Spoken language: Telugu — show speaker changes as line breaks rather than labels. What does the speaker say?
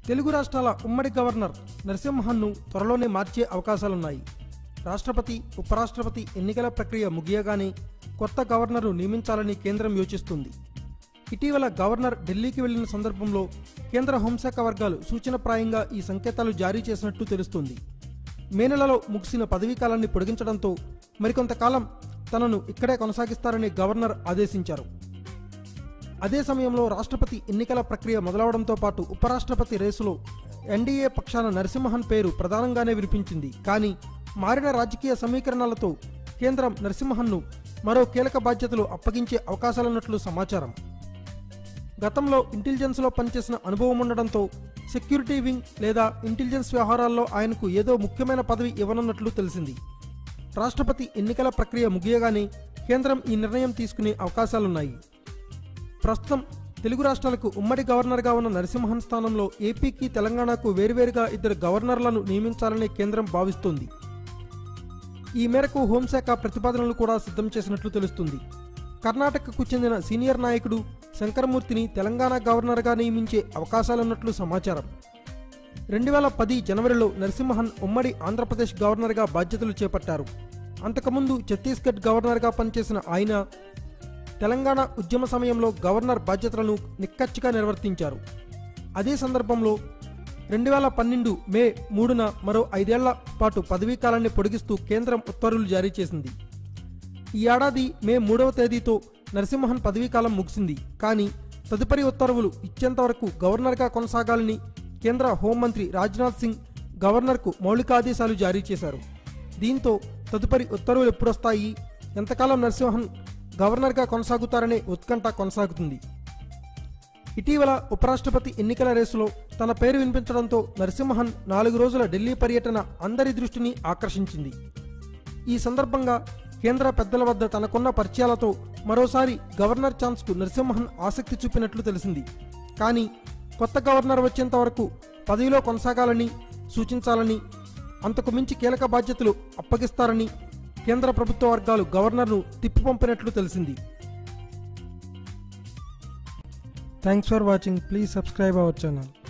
తెలుగు రాష్ట్రాల ఉమ్మడి గవర్నర్ నరసింహన్ను త్వరలోనే మార్చే అవకాశాలున్నాయి రాష్ట్రపతి ఉపరాష్ట్రపతి ఎన్నికల ప్రక్రియ ముగియగానే కొత్త గవర్నర్ను నియమించాలని కేంద్రం యోచిస్తుంది ఇటీవల గవర్నర్ ఢిల్లీకి వెళ్లిన సందర్భంలో కేంద్ర హోంశాఖ వర్గాలు సూచనప్రాయంగా ఈ సంకేతాలు జారీ చేసినట్టు తెలుస్తుంది మే నెలలో ముగిసిన పదవీ కాలాన్ని పొడిగించడంతో మరికొంతకాలం తనను ఇక్కడే కొనసాగిస్తారని గవర్నర్ ఆదేశించారు అదే సమయంలో రాష్ట్రపతి ఎన్నికల ప్రక్రియ మొదలవడంతో పాటు ఉపరాష్ట్రపతి రేసులో ఎన్డీఏ పక్షాన నరసింహన్ పేరు ప్రధానంగానే వినిపించింది కానీ మారిన రాజకీయ సమీకరణాలతో కేంద్రం నరసింహన్ను మరో కీలక బాధ్యతలు అప్పగించే అవకాశాలున్నట్లు సమాచారం గతంలో ఇంటెలిజెన్స్లో పనిచేసిన అనుభవం ఉండడంతో సెక్యూరిటీ వింగ్ లేదా ఇంటెలిజెన్స్ వ్యవహారాల్లో ఆయనకు ఏదో ముఖ్యమైన పదవి ఇవ్వనున్నట్లు తెలిసింది రాష్ట్రపతి ఎన్నికల ప్రక్రియ ముగియగానే కేంద్రం ఈ నిర్ణయం తీసుకునే అవకాశాలున్నాయి ప్రస్తుతం తెలుగు రాష్ట్రాలకు ఉమ్మడి గవర్నర్గా ఉన్న నరసింహన్ స్థానంలో ఏపీకి తెలంగాణకు వేరువేరుగా ఇద్దరు గవర్నర్లను నియమించాలని కేంద్రం భావిస్తోంది ఈ మేరకు హోంశాఖ ప్రతిపాదనలు కూడా సిద్ధం చేసినట్లు తెలుస్తుంది కర్ణాటకకు చెందిన సీనియర్ నాయకుడు శంకరమూర్తిని తెలంగాణ గవర్నర్గా నియమించే అవకాశాలున్నట్లు సమాచారం రెండు వేల పది జనవరిలో నరసింహన్ ఉమ్మడి ఆంధ్రప్రదేశ్ గవర్నర్గా బాధ్యతలు చేపట్టారు అంతకుముందు ఛత్తీస్గఢ్ గవర్నర్గా పనిచేసిన ఆయన తెలంగాణ ఉద్యమ సమయంలో గవర్నర్ బాధ్యతలను నిక్కచ్చిగా నిర్వర్తించారు అదే సందర్భంలో రెండు వేల పన్నెండు మే మూడున మరో ఐదేళ్ల పాటు పదవీ కాలాన్ని పొడిగిస్తూ కేంద్రం ఉత్తర్వులు జారీ చేసింది ఈ ఏడాది మే మూడవ తేదీతో నరసింహన్ పదవీకాలం ముగిసింది కానీ తదుపరి ఉత్తర్వులు ఇచ్చేంత వరకు గవర్నర్గా కొనసాగాలని కేంద్ర హోంమంత్రి రాజ్నాథ్ సింగ్ గవర్నర్కు మౌలికాదేశాలు జారీ చేశారు దీంతో తదుపరి ఉత్తర్వులు ఎప్పుడొస్తాయి ఎంతకాలం నరసింహన్ గవర్నర్గా కొనసాగుతారనే ఉత్కంఠ కొనసాగుతుంది ఇటీవల ఉపరాష్ట్రపతి ఎన్నికల రేసులో తన పేరు వినిపించడంతో నరసింహన్ నాలుగు రోజుల ఢిల్లీ పర్యటన అందరి దృష్టిని ఆకర్షించింది ఈ సందర్భంగా కేంద్ర పెద్దల వద్ద తనకున్న పరిచయాలతో మరోసారి గవర్నర్ ఛాన్స్కు నరసింహన్ ఆసక్తి చూపినట్లు తెలిసింది కానీ కొత్త గవర్నర్ వచ్చేంత వరకు పదవిలో కొనసాగాలని సూచించాలని అంతకు మించి కీలక బాధ్యతలు అప్పగిస్తారని కేంద్ర ప్రభుత్వ వర్గాలు గవర్నర్ను తిప్పిపంపినట్లు తెలిసింది thanks for watching please subscribe our channel